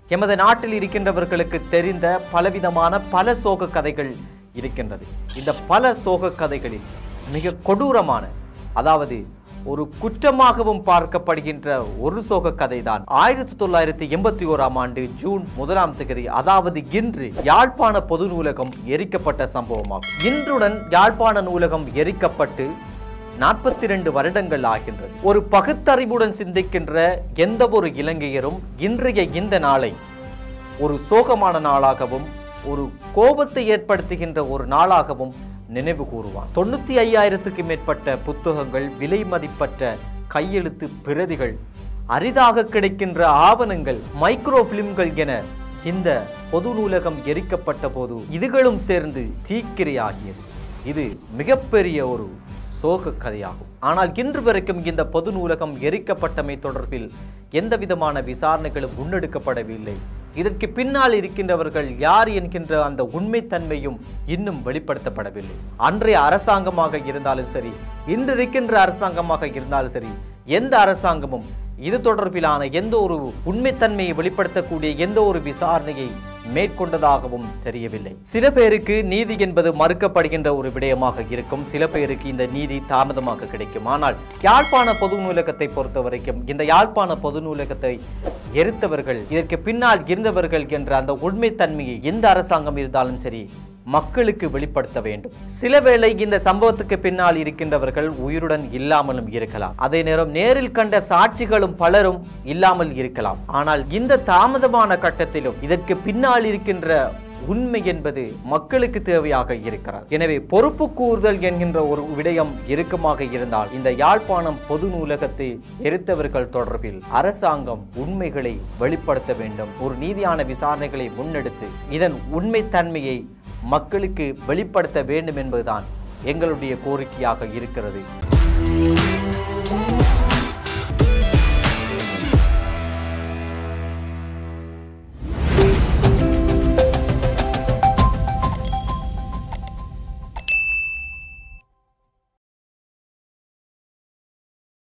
எமது நாட்டில் இருக்கின்றவர்களுக்கு தெரிந்த பலவிதமான பல சோக கதைகள் இருக்கின்றது இந்த பல சோக கதைகளில் மிக கொடூரமான அதாவது ஒரு குற்றமாகவும் பார்க்கப்படுகின்ற ஒரு சோக கதை தான் ஆயிரத்தி தொள்ளாயிரத்தி எண்பத்தி ஓராம் ஆண்டு ஜூன் முதலாம் தேதி அதாவது இன்று யாழ்ப்பாண பொது நூலகம் எரிக்கப்பட்ட சம்பவமாகும் இன்றுடன் யாழ்ப்பாண நூலகம் எரிக்கப்பட்டு நாற்பத்தி ரெண்டு வருடங்கள் ஆகின்றது ஒரு பகுத்தறிவுடன் சிந்திக்கின்ற எந்த ஒரு இலங்கையரும் இன்றைய இந்த நாளை ஒரு சோகமான நாளாகவும் ஒரு கோபத்தை ஏற்படுத்துகின்ற ஒரு நாளாகவும் நினைவு கூறுவான் தொண்ணூத்தி ஐயாயிரத்துக்கு மேற்பட்ட புத்தகங்கள் விலை மதிப்பற்ற கையெழுத்து பிரதிகள் அரிதாக கிடைக்கின்ற ஆவணங்கள் மைக்ரோ பிலிம்கள் என இந்த பொது நூலகம் எரிக்கப்பட்ட போது இதுகளும் சேர்ந்து தீக்கிரையாகியது இது மிகப்பெரிய ஒரு சோக கதையாகும் ஆனால் இன்று வரைக்கும் இந்த பொது நூலகம் எரிக்கப்பட்டமை தொடர்பில் எந்த விதமான விசாரணைகளும் முன்னெடுக்கப்படவில்லை இதற்கு பின்னால் இருக்கின்றவர்கள் யார் என்கின்ற அந்த உண்மைத்தன்மையும் இன்னும் வெளிப்படுத்தப்படவில்லை அன்றைய அரசாங்கமாக இருந்தாலும் சரி இன்று இருக்கின்ற அரசாங்கமாக இருந்தாலும் சரி எந்த அரசாங்கமும் இது தொடர்பிலான எந்த ஒரு உண்மைத்தன்மையை வெளிப்படுத்தக்கூடிய எந்த ஒரு விசாரணையை மேற்கொண்டதாகவும் தெரியவில்லை சில பேருக்கு நீதி என்பது மறுக்கப்படுகின்ற ஒரு விடயமாக இருக்கும் சில பேருக்கு இந்த நீதி தாமதமாக கிடைக்கும் ஆனால் யாழ்ப்பாண பொது நூலகத்தை பொறுத்த வரைக்கும் இந்த யாழ்ப்பாண பொது நூலகத்தை எரித்தவர்கள் இதற்கு பின்னால் இருந்தவர்கள் என்ற அந்த உண்மைத்தன்மையை எந்த அரசாங்கம் இருந்தாலும் சரி மக்களுக்கு வெளிப்படுத்த வேண்டும் சில வேளை இந்த சம்பவத்துக்கு பின்னால் இருக்கின்றவர்கள் உயிருடன் இல்லாமலும் இருக்கலாம் அதே நேரம் நேரில் கண்ட சாட்சிகளும் பலரும் இல்லாமல் இருக்கலாம் ஆனால் இந்த தாமதமான கட்டத்திலும் இதற்கு பின்னால் இருக்கின்ற உண்மை என்பது மக்களுக்கு தேவையாக இருக்கிறது எனவே பொறுப்பு கூறுதல் என்கின்ற ஒரு விடயம் இறுக்கமாக இருந்தால் இந்த யாழ்ப்பாணம் பொது நூலகத்தை எரித்தவர்கள் தொடர்பில் அரசாங்கம் உண்மைகளை வெளிப்படுத்த வேண்டும் ஒரு நீதியான விசாரணைகளை முன்னெடுத்து இதன் உண்மைத்தன்மையை மக்களுக்கு வெளிப்படுத்த வேண்டும் என்பதுதான் எங்களுடைய கோரிக்கையாக இருக்கிறது